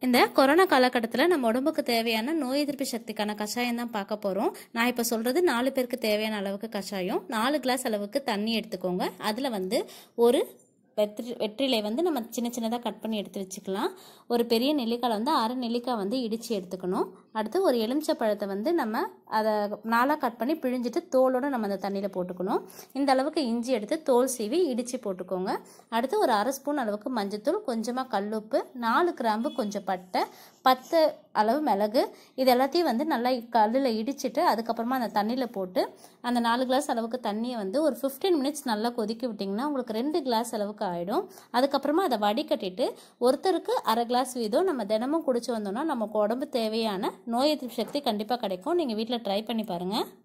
இந்த கொரோனா காலகட்டத்தில் நம்ம உடம்புக்கு தேவையான நோய் எதிர்ப்பு சக்திக்கான கஷாயம் தான் பார்க்க போகிறோம் நான் இப்போ சொல்கிறது நாலு பேருக்கு தேவையான அளவுக்கு கஷாயம் நாலு கிளாஸ் அளவுக்கு தண்ணி எடுத்துக்கோங்க அதில் வந்து ஒரு வெற்றி வெற்றிலை வந்து நம்ம சின்ன சின்னதாக கட் பண்ணி எடுத்து வச்சுக்கலாம் ஒரு பெரிய நெல்லிக்காய் வந்து அரை நெல்லிக்காய் வந்து இடித்து எடுத்துக்கணும் அடுத்து ஒரு எலுமிச்சை பழத்தை வந்து நம்ம அதை நாலாக கட் பண்ணி பிழிஞ்சிட்டு தோலோடு நம்ம அந்த தண்ணியில் போட்டுக்கணும் இந்த அளவுக்கு இஞ்சி எடுத்து தோல் சீவி இடித்து போட்டுக்கோங்க அடுத்து ஒரு அரை ஸ்பூன் அளவுக்கு மஞ்சத்தூள் கொஞ்சமாக கல்லுப்பு நாலு கிராம்பு கொஞ்சம் பட்டை பத்து அளவு மிளகு இது எல்லாத்தையும் வந்து நல்லா கல்லில் இடிச்சிட்டு அதுக்கப்புறமா அந்த தண்ணியில் போட்டு அந்த நாலு கிளாஸ் அளவுக்கு தண்ணியை வந்து ஒரு ஃபிஃப்டீன் மினிட்ஸ் நல்லா கொதிக்க விட்டிங்கன்னா உங்களுக்கு ரெண்டு கிளாஸ் அளவுக்கு ஆகிடும் அதுக்கப்புறமா அதை வடிகட்டிட்டு ஒருத்தருக்கு அரை கிளாஸ் வீதம் நம்ம தினமும் குடிச்சு வந்தோம்னா நமக்கு உடம்பு தேவையான நோய் எதிர்ப்பு சக்தி கண்டிப்பாக கிடைக்கும் நீங்கள் வீட்டில் ட்ரை பண்ணி பாருங்கள்